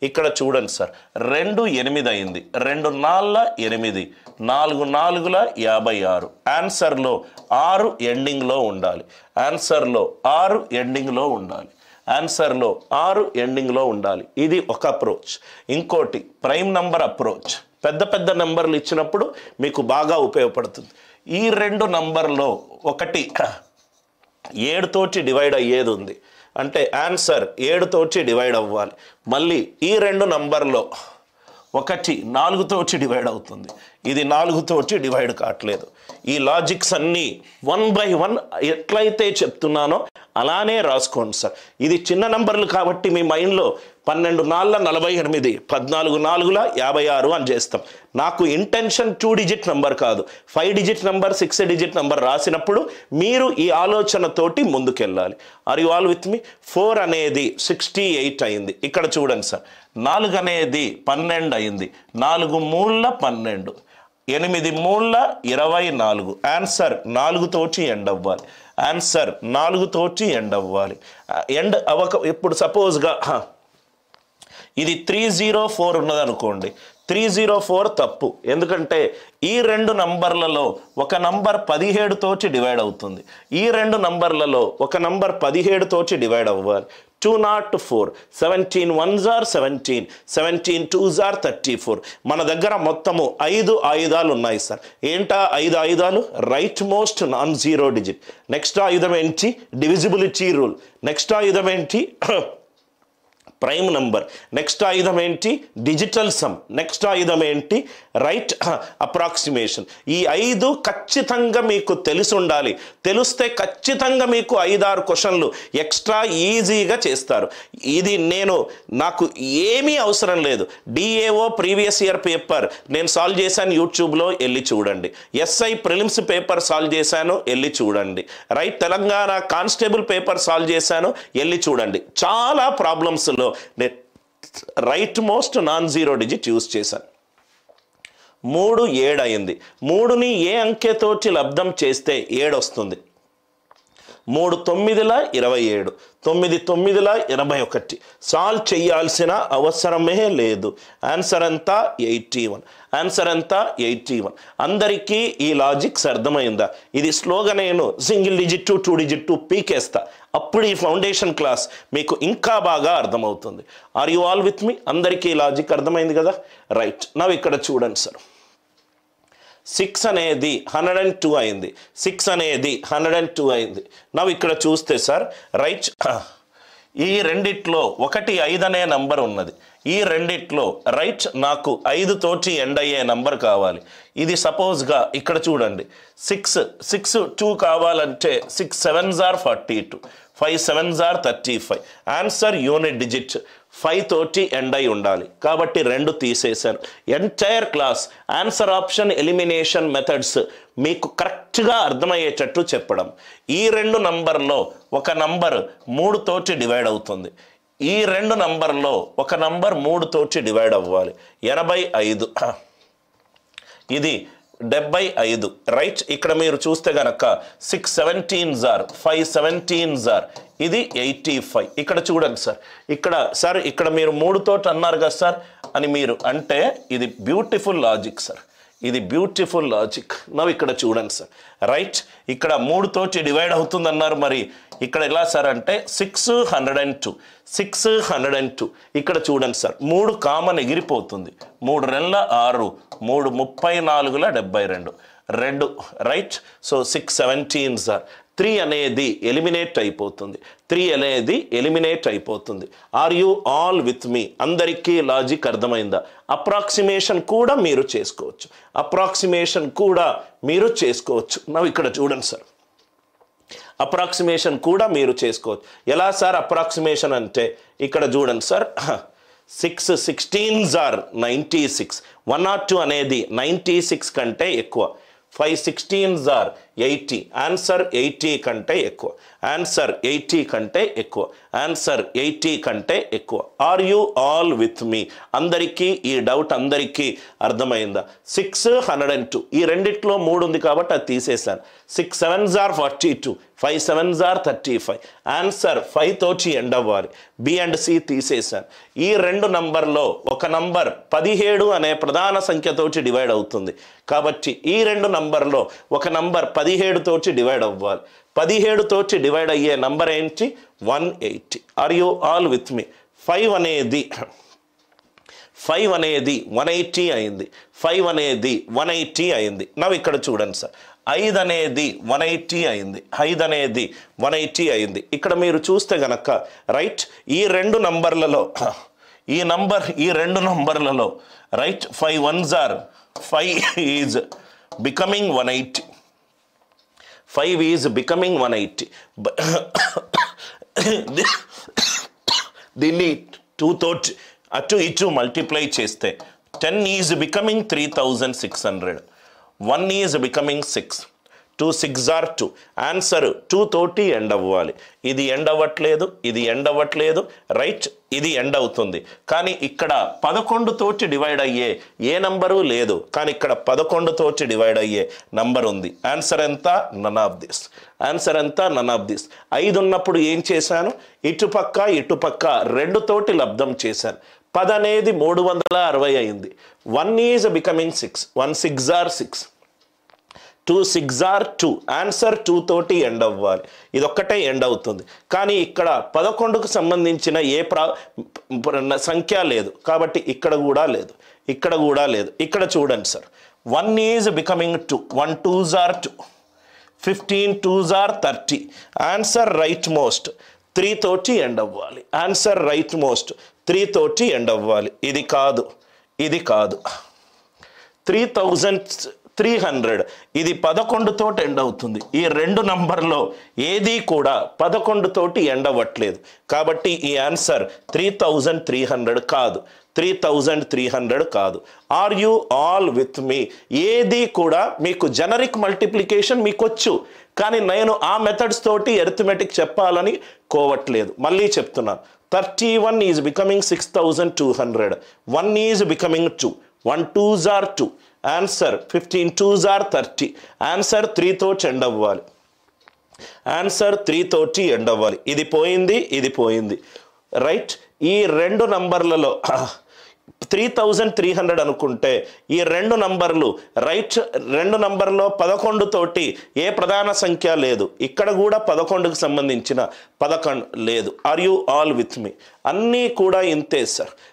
ఇక్కడ చూడండి సార్ రెండు ఎనిమిది అయింది రెండు నాలుగుల ఎనిమిది నాలుగు నాలుగుల యాభై ఆరు ఆన్సర్లో ఆరు ఎండింగ్లో ఉండాలి ఆన్సర్లో ఆరు ఎండింగ్లో ఉండాలి ఆన్సర్లో ఆరు ఎండింగ్లో ఉండాలి ఇది ఒక అప్రోచ్ ఇంకోటి ప్రైమ్ నంబర్ అప్రోచ్ పెద్ద పెద్ద నంబర్లు ఇచ్చినప్పుడు మీకు బాగా ఉపయోగపడుతుంది ఈ రెండు నంబర్లో ఒకటి ఏడుతోటి డివైడ్ అయ్యేది ఉంది అంటే ఆన్సర్ ఏడుతోటి డివైడ్ అవ్వాలి మళ్ళీ ఈ రెండు నంబర్లో ఒకటి నాలుగుతోటి డివైడ్ అవుతుంది ఇది నాలుగుతోటి డివైడ్ కావట్లేదు ఈ లాజిక్స్ అన్నీ వన్ బై వన్ ఎట్లయితే చెప్తున్నానో అలానే రాసుకోండి సార్ ఇది చిన్న నంబర్లు కాబట్టి మీ మైండ్లో పన్నెండు నాలుగుల నలభై ఎనిమిది పద్నాలుగు నాలుగుల యాభై ఆరు అని చేస్తాం నాకు ఇంటెన్షన్ టూ డిజిట్ నంబర్ కాదు five digit number six digit number రాసినప్పుడు మీరు ఈ ఆలోచనతోటి ముందుకెళ్ళాలి are you all with me four అనేది సిక్స్టీ ఎయిట్ అయింది ఇక్కడ చూడండి సార్ నాలుగు అనేది పన్నెండు అయింది నాలుగు మూళ్ళ పన్నెండు ఎనిమిది మూళ్ళ ఇరవై నాలుగు ఆన్సర్ నాలుగుతోటి ఎండ్ అవ్వాలి ఆన్సర్ నాలుగుతోటి ఎండ్ అవ్వాలి ఎండ్ అవ్వక ఇప్పుడు సపోజ్గా ఇది త్రీ జీరో ఫోర్ ఉన్నదనుకోండి త్రీ జీరో ఫోర్ తప్పు ఎందుకంటే ఈ రెండు నంబర్లలో ఒక నంబర్ పదిహేడుతోటి డివైడ్ అవుతుంది ఈ రెండు నంబర్లలో ఒక నంబర్ పదిహేడుతోటి డివైడ్ అవ్వాలి two naught four seventeen one జార్ సెవెంటీన్ సెవెంటీన్ టూ జార్ థర్టీ ఫోర్ మన దగ్గర మొత్తము ఐదు ఆయుధాలు ఉన్నాయి సార్ ఏంటా ఐదు ఆయుధాలు right most non zero digit next ఆయుధం ఏంటి డివిజిబిలిటీ రూల్ నెక్స్ట్ ఆయుధం ఏంటి ప్రైమ్ నంబర్ నెక్స్ట్ ఆయుధం ఏంటి డిజిటల్ సమ్ నెక్స్ట్ ఆయుధం ఏంటి రైట్ అప్రాక్సిమేషన్ ఈ ఐదు ఖచ్చితంగా మీకు తెలిసి ఉండాలి తెలిస్తే ఖచ్చితంగా మీకు ఐదారు క్వశ్చన్లు ఎక్స్ట్రా ఈజీగా చేస్తారు ఇది నేను నాకు ఏమీ అవసరం లేదు డిఏఓ ప్రీవియస్ ఇయర్ పేపర్ నేను సాల్వ్ చేశాను యూట్యూబ్లో వెళ్ళి చూడండి ఎస్ఐ ప్రిలిమ్స్ పేపర్ సాల్వ్ చేశాను వెళ్ళి చూడండి right Telangana constable paper solve చేశాను వెళ్ళి చూడండి చాలా ప్రాబ్లమ్స్లో నేను right most non zero digit use చేశాను మూడు ఏడు అయింది మూడుని ఏ అంకెతోటి లబ్ధం చేస్తే ఏడు వస్తుంది మూడు తొమ్మిదిల ఇరవై ఏడు తొమ్మిది తొమ్మిదిల ఎనభై ఒకటి సాల్వ్ చేయాల్సిన అవసరమే లేదు ఆన్సర్ అంతా ఎయిటీ వన్ ఆన్సర్ అంతా ఎయిటీ వన్ అందరికీ ఈ లాజిక్స్ అర్థమైందా ఇది స్లోగా నేను single digit to two digit to పీకేస్తా అప్పుడు ఈ ఫౌండేషన్ క్లాస్ మీకు ఇంకా బాగా అర్థమవుతుంది are you all with me అందరికీ ఈ లాజిక్ అర్థమైంది కదా రైట్ నవ్వు ఇక్కడ చూడండి సార్ సిక్స్ అనేది హండ్రెడ్ అండ్ టూ అయింది సిక్స్ అనేది హండ్రెడ్ అండ్ టూ అయింది నవ్వు ఇక్కడ చూస్తే సార్ రైట్ ఈ రెండిట్లో ఒకటి ఐదు అనే నంబర్ ఉన్నది ఈ రెండిట్లో రైట్ నాకు ఐదు తోటి ఎండ్ అయ్యే నంబర్ కావాలి ఇది సపోజ్గా ఇక్కడ చూడండి సిక్స్ సిక్స్ టూ కావాలంటే సిక్స్ సెవెన్ జార్ ఫార్టీ టూ ఫైవ్ సెవెన్ జార్ thirty five answer unit digit five తోటి ఎండ్ అయి ఉండాలి కాబట్టి రెండు తీసేశాను entire class answer option elimination methods మీకు కరెక్ట్గా అర్థమయ్యేటట్టు చెప్పడం ఈ రెండు నంబర్లో ఒక నంబర్ మూడు తోటి డివైడ్ అవుతుంది ఈ రెండు నంబర్లో ఒక నంబర్ మూడు తోటి డివైడ్ అవ్వాలి ఎనభై ఐదు ఇది డెబ్బై ఐదు రైట్ ఇక్కడ మీరు చూస్తే గనక సిక్స్ సెవెంటీన్ జార్ ఫైవ్ సెవెంటీన్ జార్ ఇది ఎయిటీ ఫైవ్ ఇక్కడ చూడండి సార్ ఇక్కడ సార్ ఇక్కడ మీరు మూడుతోటి అన్నారు కదా సార్ అని మీరు అంటే ఇది బ్యూటిఫుల్ లాజిక్ సార్ ఇది బ్యూటిఫుల్ లాజిక్ నవ్వు ఇక్కడ చూడండి సార్ రైట్ ఇక్కడ మూడుతోటి డివైడ్ అవుతుంది అన్నారు మరి ఇక్కడ ఎలా సార్ అంటే six hundred and two six hundred and two ఇక్కడ చూడండి సార్ మూడు కామన్ ఎగిరిపోతుంది మూడు రెండ్ల ఆరు మూడు ముప్పై నాలుగుల డెబ్బై రెండు రెండు right so six seventeen sir three అనేది ఎలిమినేట్ అయిపోతుంది త్రీ అనేది ఎలిమినేట్ అయిపోతుంది are you all with me అందరికీ లాజిక్ అర్థమైందా అప్రాక్సిమేషన్ కూడా మీరు చేసుకోవచ్చు అప్రాక్సిమేషన్ కూడా మీరు చేసుకోవచ్చు నవ్వు ఇక్కడ చూడండి సార్ అప్రాక్సిమేషన్ కూడా మీరు చేసుకోవచ్చు ఎలా సార్ అప్రాక్సిమేషన్ అంటే ఇక్కడ చూడండి సార్ సిక్స్ సిక్స్టీన్ జార్ ninety six one naught two అనేది నైంటీ సిక్స్ కంటే ఎక్కువ ఫైవ్ సిక్స్టీన్ జార్ ఎయిటీ ఆన్సర్ ఎయిటీ కంటే ఎక్కువ ఆన్సర్ ఎయిటీ కంటే ఎక్కువ ఆన్సర్ ఎయిటీ కంటే ఎక్కువ are you all with me అందరికీ ఈ డౌట్ అందరికీ అర్థమైందా సిక్స్ హండ్రెడ్ అండ్ టూ ఈ రెండిట్లో మూడు ఉంది కాబట్టి అది తీసేశాను సిక్స్ సెవెన్ జార్ ఫార్టీ టూ ఫైవ్ సెవెన్ జార్ థర్టీ ఫైవ్ ఆన్సర్ ఫైవ్ తోటి ఎండ్ అవ్వాలి బి అండ్ సి తీసేశాను ఈ రెండు నంబర్లో ఒక నంబర్ పదిహేడు అనే ప్రధాన సంఖ్యతోటి డివైడ్ అవుతుంది కాబట్టి ఈ రెండు నంబర్లో ఒక నంబర్ పదిహేడు తోటి డివైడ్ అవ్వాలి పదిహేడు తోటి డివైడ్ అయ్యే నంబర్ ఏంటి one eighty are you all with me five అనేది ఫైవ్ అనేది వన్ ఎయిటీ అయింది ఫైవ్ అనేది వన్ ఎయిటీ అయింది నవ్వు ఇక్కడ చూడండి సార్ ఐదు అనేది వన్ ఎయిటీ అయింది ఐదు అనేది వన్ ఎయిటీ అయింది ఇక్కడ మీరు చూస్తే గనక రైట్ ఈ రెండు నంబర్లలో ఈ నంబర్ ఈ రెండు నంబర్లలో రైట్ ఫైవ్ వన్ జార్ five is becoming one eighty five is becoming one eighty దీన్ని టూ తోటి అటు ఇటు మల్టిప్లై చేస్తే ten is becoming three thousand six hundred one is becoming six two six or two answer two తోటి end అవ్వాలి ఇది end అవ్వట్లేదు ఇది ఎండ్ అవ్వట్లేదు రైట్ ఇది ఎండ్ అవుతుంది కానీ ఇక్కడ పదకొండు తోటి డివైడ్ అయ్యే ఏ నంబరు లేదు కానీ ఇక్కడ పదకొండు తోటి డివైడ్ అయ్యే నంబర్ ఉంది ఆన్సర్ ఎంత నన్ ఆఫ్ దిస్ ఆన్సర్ ఎంత నన్ ఆఫ్ దిస్ ఐదు ఉన్నప్పుడు ఏం చేశాను ఇటుపక్క ఇటుపక్క రెండు తోటి లబ్ధం చేశాను పది అనేది మూడు వందల అరవై అయింది one is becoming six one six or six two six or two answer two తోటి ఎండ్ అవ్వాలి ఇదొక్కటే ఎండ్ అవుతుంది కానీ ఇక్కడ పదకొండుకు సంబంధించిన ఏ ప్రా ప్ర- సంఖ్య లేదు కాబట్టి ఇక్కడ కూడా లేదు ఇక్కడ కూడా లేదు ఇక్కడ చూడండి sir one is becoming two one twos or two fifteen twos or thirty answer right most three తోటి ఎండ్ అవ్వాలి ఆన్సర్ రైట్ మోస్ట్ త్రీ తోటి ఎండ్ అవ్వాలి ఇది కాదు ఇది కాదు త్రీ థౌజండ్ త్రీ హండ్రెడ్ ఇది పదకొండు తోటి ఎండ్ అవుతుంది ఈ రెండు నంబర్లో ఏది కూడా పదకొండు తోటి ఎండ్ అవ్వట్లేదు కాబట్టి ఈ answer three thousand three hundred కాదు త్రీ థౌజండ్ త్రీ హండ్రెడ్ కాదు are you all with me ఏది కూడా మీకు జనరిక్ మల్టిప్లికేషన్ మీకు వచ్చు కానీ నేను ఆ మెథడ్స్ తోటి ఎరిథమెటిక్ చెప్పాలని కోవట్లేదు మళ్ళీ చెప్తున్నాను thirty one is becoming six thousand two hundred one is becoming two one twos or two answer fifteen twos or thirty answer త్రీతో ఎండ్ అవ్వాలి ఆన్సర్ త్రీ తోటి ఎండ్ అవ్వాలి ఇది పోయింది ఇది పోయింది రైట్ ఈ రెండు నంబర్లలో త్రీ థౌజండ్ త్రీ హండ్రెడ్ అనుకుంటే ఈ రెండు నంబర్లు రైట్ రెండు నంబర్లో పదకొండు తోటి ఏ ప్రధాన సంఖ్య లేదు ఇక్కడ కూడా పదకొండుకు సంబంధించిన పదకొండు లేదు are you all with me అన్నీ కూడా ఇంతే సార్